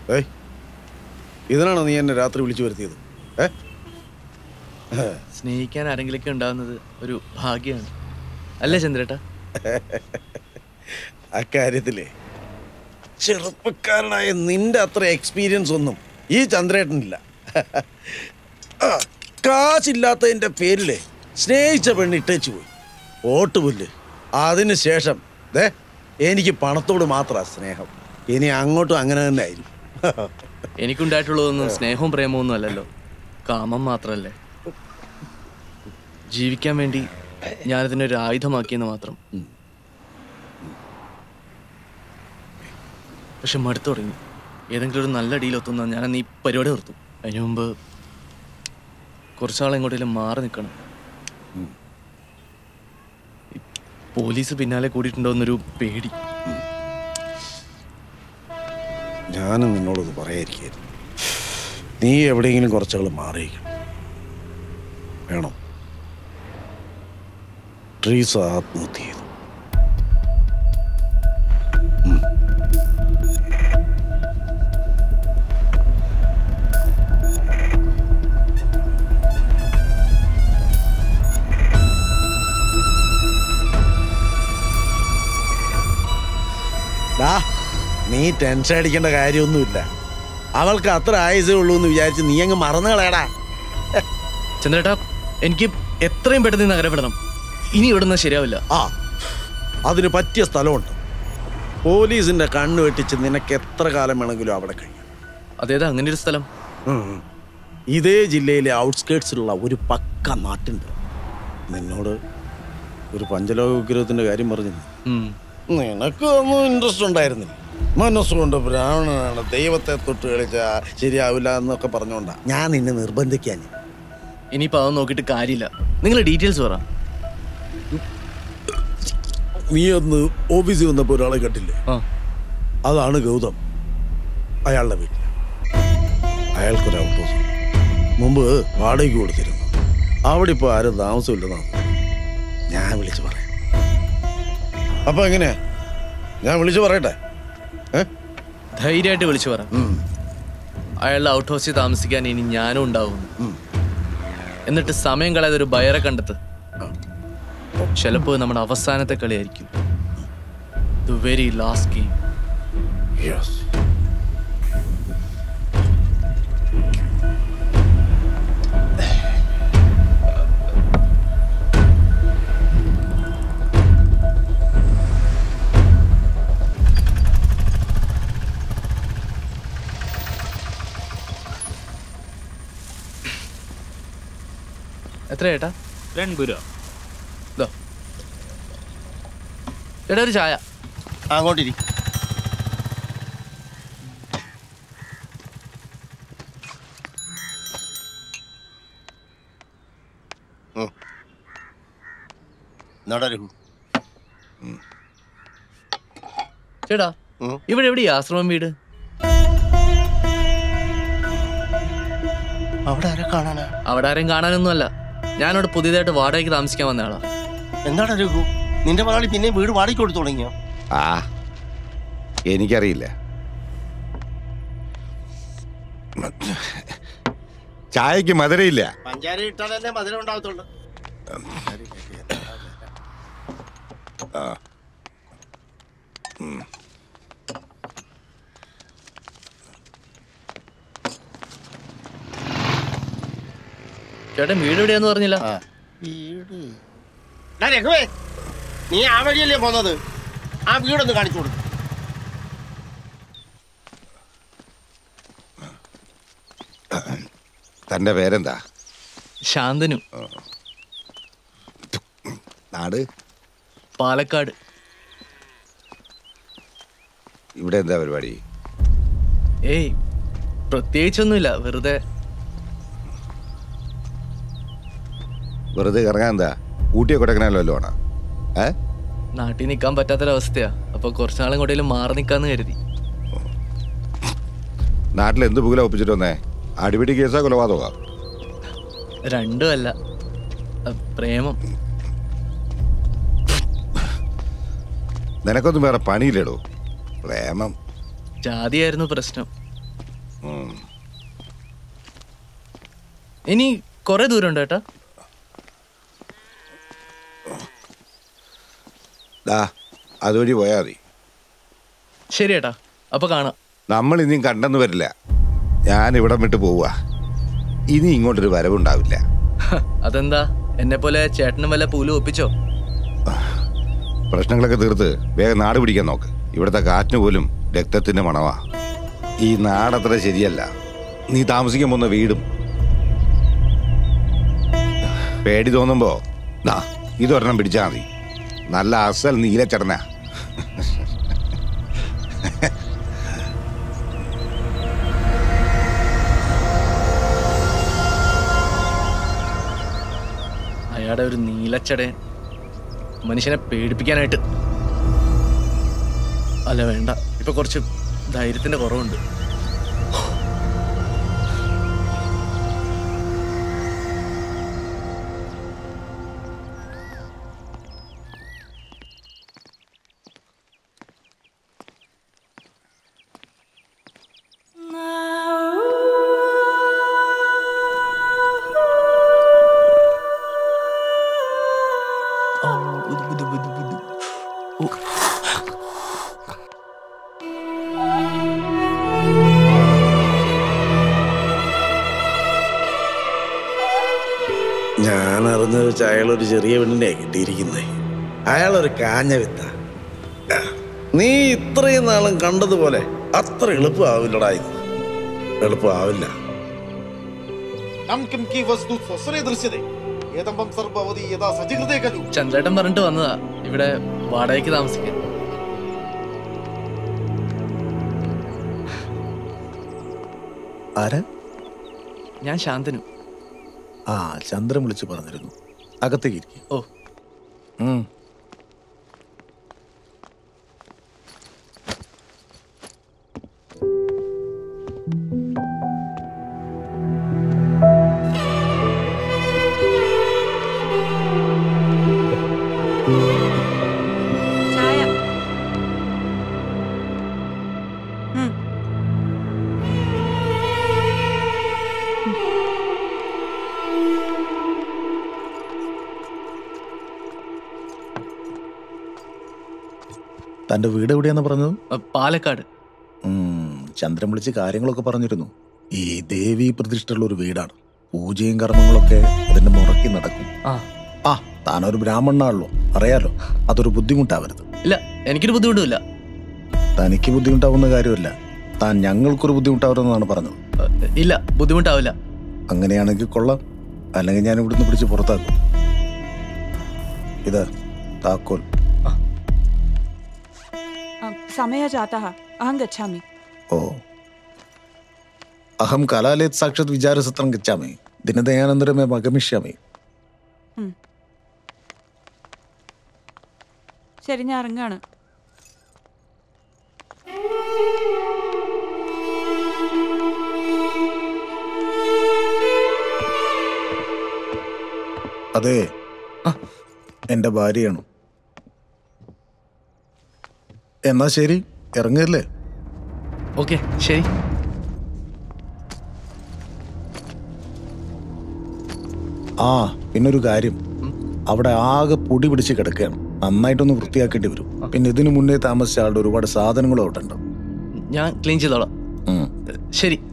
ഏയ് ഇതിനാണോ നീ എന്നെ രാത്രി വിളിച്ചു വരുത്തിയത് ഏ സ്നേഹിക്കാൻ ആരെങ്കിലൊക്കെ ഉണ്ടാവുന്നത് ഒരു ഭാഗ്യമാണ് അല്ലേ ചന്ദ്രേട്ടാ അക്കാര്യത്തിലേ ചെറുപ്പക്കാരനായ നിന്റെ അത്ര എക്സ്പീരിയൻസ് ഒന്നും ഈ ചന്ദ്രേട്ടനില്ല ആ, കാശില്ലാത്തതിന്റെ പേരിലേ സ്നേഹിച്ച പെണ്ണ് ഇട്ടേച്ചു പോയി ഓട്ടുപുല്ല് അതിന് ശേഷം ദേ എനിക്ക് പണത്തോട് മാത്രമാ സ്നേഹം ഇനി അങ്ങോട്ടും അങ്ങനെ തന്നെ ആയിരിക്കും എനിക്കുണ്ടായിട്ടുള്ളതൊന്നും സ്നേഹവും പ്രേമവും ഒന്നും അല്ലല്ലോ കാമം മാത്രമല്ലേ ജീവിക്കാൻ വേണ്ടി ഞാനതിനൊരു ആയുധമാക്കിയെന്ന് മാത്രം പക്ഷെ മടുത്തു തുടങ്ങി ഏതെങ്കിലും ഒരു നല്ല ഡീലൊത്തുന്ന ഞാൻ അന്ന് ഈ പരിപാടി നിർത്തും അതിനു മുമ്പ് കുറച്ചാൾ എങ്ങോട്ടെങ്കിലും മാറി നിൽക്കണം ഈ പോലീസ് പിന്നാലെ കൂടിയിട്ടുണ്ടോ എന്നൊരു പേടി ഞാനും നിന്നോടത് പറയാതിരിക്കായിരുന്നു നീ എവിടെയെങ്കിലും കുറച്ചുകൾ മാറിയിരിക്കണം വേണം ട്രീസ് ആത്മഹത്യ ചെയ്തു ഡാ നീ ടെൻഷൻ അടിക്കേണ്ട കാര്യമൊന്നുമില്ല അവൾക്ക് അത്ര ആയുസേ ഉള്ളൂ എന്ന് വിചാരിച്ച് നീ അങ്ങ് മറന്നു കളയടാ ചന്ദ്രേട്ടാ എനിക്ക് എത്രയും പെട്ടെന്ന് ഈ നഗരം വിടണം ഇനി ഇവിടുന്ന് ശരിയാവില്ല ആ അതിന് പറ്റിയ സ്ഥലമുണ്ട് പോലീസിന്റെ കണ്ണ് വെട്ടിച്ച് നിനക്ക് എത്ര കാലം വേണമെങ്കിലും അവിടെ കഴിയും അതേതാ അങ്ങനെ ഒരു സ്ഥലം ഉം. ഇതേ ജില്ലയിലെ ഔട്ട്സ്കേർട്സിലുള്ള ഒരു പക്ക നാട്ടുണ്ട് നിന്നോട് ഒരു പഞ്ചലോക വിഗ്രഹത്തിന്റെ കാര്യം പറഞ്ഞു ഉം. നിനക്ക് ഒന്നും ഇൻട്രസ്റ്റ് ഉണ്ടായിരുന്നില്ല മനസ്സുകൊണ്ട് ബ്രാഹ്മണനാണ് ദൈവത്തെ തൊട്ട് കളിച്ച ശരിയാവില്ല എന്നൊക്കെ പറഞ്ഞോണ്ടാ ഞാൻ നിന്നെ നിർബന്ധിക്കാൻ ഇനിയിപ്പോ അതൊന്നും നോക്കിയിട്ട് കാര്യമില്ല നിങ്ങൾ ഡീറ്റെയിൽസ് പറ നീ ഒന്ന് ഓഫീസിൽ വന്നപ്പോൾ ഒരാളെ കണ്ടില്ലേ ആ അതാണ് ഗൗതം അയാളുടെ വീട്ടിൽ അയാൾക്കൊരു ഔട്ട് ഹൗസ് ഉണ്ട്. മുമ്പ് വാടകയ്ക്ക് കൊടുത്തിരുന്നു അവിടെ ഇപ്പോൾ ആരും താമസമില്ലെന്നാണ് ഞാൻ വിളിച്ചു പറയാം അപ്പൊ എങ്ങനെയാ ഞാൻ വിളിച്ചു പറയട്ടെ ഏ ധൈര്യമായിട്ട് വിളിച്ചു പറ ഉം. അയാളുടെ ഔട്ട് ഹൗസിൽ താമസിക്കാൻ ഇനി ഞാനും ഉണ്ടാവും ഉം. എന്നിട്ട് സമയം കളയാതെ ഒരു ബയറെ കണ്ടെത്ത് ചിലപ്പോൾ നമ്മുടെ അവസാനത്തെ കളിയായിരിക്കും the very last game Yes. എത്ര ചേട്ടാ രണ്ട് രൂപ ഇതോ ചേട്ടാ ഒരു ചായ അങ്ങോട്ടിരി എന്നാടാ രഘു ചേട്ടാ ഉം. ഇവിടെ എവിടെ ആശ്രമം വീട് അവിടെ ആരെ കാണാനാ അവിടെ ആരെയും കാണാനൊന്നും അല്ല ഞാനവിടെ പുതിയതായിട്ട് വാടകയ്ക്ക് താമസിക്കാൻ വന്ന ആളാ എന്താടാ രഘു നിന്റെ മലയാളി പിന്നെ വീട് വാടകയ്ക്ക് കൊടുത്തു തുടങ്ങിയോ ആ എനിക്കറിയില്ല ചായക്ക് മധുരയില്ല പഞ്ചാര ഇട്ടാലല്ലേ മധുരം ഉണ്ടാകത്തുള്ളൂ ചേട്ടൻ വീട് എവിടെയാന്ന് പറഞ്ഞില്ല വീട് ഡാ രഘുവേ നീ ആ വഴിയല്ലേ പോന്നത് ആ വീടൊന്ന് കാണിച്ചു കൊടുക്കും തന്റെ പേരെന്താ ശാന്തനു നാട് പാലക്കാട് ഇവിടെ എന്താ പരിപാടി ഏയ് പ്രത്യേകിച്ചൊന്നുമില്ല വെറുതെ വെറുതെ ഇറങ്ങാൻ എന്താ ഊട്ടിയെ കൊടക്കനാലോ വല്ലതും ആണോ ഏ നാട്ടിൽ നിൽക്കാൻ പറ്റാത്തൊരവസ്ഥയാ അപ്പൊ കുറച്ചുനാളും കൊണ്ടേലും മാറി നിൽക്കാന്ന് കരുതി നാട്ടിൽ എന്ത് പുകല ഒപ്പിച്ചിട്ട് വന്നേ അടിപിടി കേസാ കൊലപാതക രണ്ടും അല്ല അഹ് പ്രേമം നിനക്കൊന്നും വേറെ പണിയില്ലേടോ പ്രേമം ജാതിയായിരുന്നു പ്രശ്നം ഇനി കുറെ ദൂരം ഉണ്ട് ഏട്ടാ ദാ അതുവഴി പോയാൽ മതി ശരി ഏട്ടാ അപ്പൊ കാണാം നമ്മൾ ഇനിയും കണ്ടെന്ന് വരില്ല ഞാൻ ഇവിടം വിട്ട് പോവുക ഇനി ഇങ്ങോട്ടൊരു വരവുണ്ടാവില്ല ഹ, അതെന്താ എന്നെ പോലെ ചേട്ടനും വല്ല പൂലും ഒപ്പിച്ചോ പ്രശ്നങ്ങളൊക്കെ തീർത്ത് വേഗം നാട് പിടിക്കാൻ നോക്ക് ഇവിടുത്തെ കാറ്റിന് പോലും രക്തത്തിന്റെ മണവാ ഈ നാടത്ര ശരിയല്ല നീ താമസിക്കാൻ പോകുന്ന വീടും പേടി തോന്നുമ്പോ ദാ ഇതൊരെണ്ണം പിടിച്ചാൽ മതി നല്ല അസൽ നീലച്ചടന അയാളുടെ ഒരു നീലച്ചടയൻ മനുഷ്യനെ പേടിപ്പിക്കാനായിട്ട് അല്ല വേണ്ട ഇപ്പൊ കുറച്ച് ധൈര്യത്തിന്റെ കുറവുണ്ട് ആ, ബുദ് ബുദ് ബുദ് ബുദ്. ഓ. ഞാൻ അറിഞ്ഞത് വെച്ച് അയാളൊരു ചെറിയ പെണ്ണിനെ കിട്ടിയിരിക്കുന്നേ അയാളൊരു കാഞ്ഞ വിത്ത നീ ഇത്രയും നാളും കണ്ടതുപോലെ അത്ര എളുപ്പമാവില്ലടാ ഇത് എളുപ്പമാവില്ല ನಮ್ ಕಿಂಕಿ ವಸ್ತು ಸ್ವಸರೇ ದೃಶ್ಯತೆ ಏತಂಬಂ ಸರ್ಭವತಿ ಯದಾ ಸಜಿಗೃತೆ ಖಲು ചന്ദ്രേട്ടൻ പറഞ്ഞിട്ട് വന്നതാ ഇവിടെ വാടകയ്ക്ക് താമസിക്കാൻ ആരാ ഞാൻ ശാന്തനു ആ ചന്ദ്രൻ വിളിച്ച് പറഞ്ഞിരുന്നു അകത്തേക്ക് ഇരിക്കും ഓ ചായ ഉം. തന്റെ വീട് എവിടെയാന്ന് പറഞ്ഞത് അ, പാലക്കാട് ഉം, ചന്ദ്രൻ വിളിച്ച് കാര്യങ്ങളൊക്കെ പറഞ്ഞിരുന്നു ഈ ദേവി പ്രതിഷ്ഠയുള്ള ഒരു വീടാണ് പൂജയും കർമ്മങ്ങളൊക്കെ അതിന്റെ മുറക്കി നടക്കും ആ ആ താനൊരു ബ്രാഹ്മണനാണല്ലോ അറിയാലോ അതൊരു ബുദ്ധിമുട്ടാവരുത് ഇല്ല എനിക്കൊരു ബുദ്ധിമുട്ടുമില്ല തനിക്ക് ബുദ്ധിമുട്ടാവുന്ന കാര്യമല്ല താൻ ഞങ്ങൾക്കൊരു ബുദ്ധിമുട്ടാവരുതെന്നാണ് പറഞ്ഞത് അ, ഇല്ല ബുദ്ധിമുട്ടാവില്ല അങ്ങനെയാണെങ്കിൽ കൊള്ളാം അല്ലെങ്കിൽ ഞാൻ ഇവിടുന്ന് പിടിച്ച് പുറത്താക്കും ഇത് താക്കോൽ अ, समयः जातः अहं गच्छामि ഓ അഹം കലാലയത് സാക്ഷാത് വിചാരസത്രം ഗച്ഛാമി ദിനദയാനന്തരമേ മഗമിഷ്യാമി ശരി ഞാൻ ഇറങ്ങാണ് അതെ എന്റെ ഭാര്യയാണ് എന്നാ ശരി ഇറങ്ങല്ലേ ഓക്കെ ശരി ആ പിന്നൊരു കാര്യം അവിടെ ആകെ പൊടി പിടിച്ച് കിടക്കുകയാണ് നന്നായിട്ടൊന്ന് വൃത്തിയാക്കേണ്ടി വരും പിന്നെ ഇതിനു മുന്നേ താമസിച്ച ആളുടെ ഒരുപാട് സാധനങ്ങളും അവിടെ ഉണ്ട് ഞാൻ ക്ലീൻ ചെയ്തോളാം ഉം. ശരി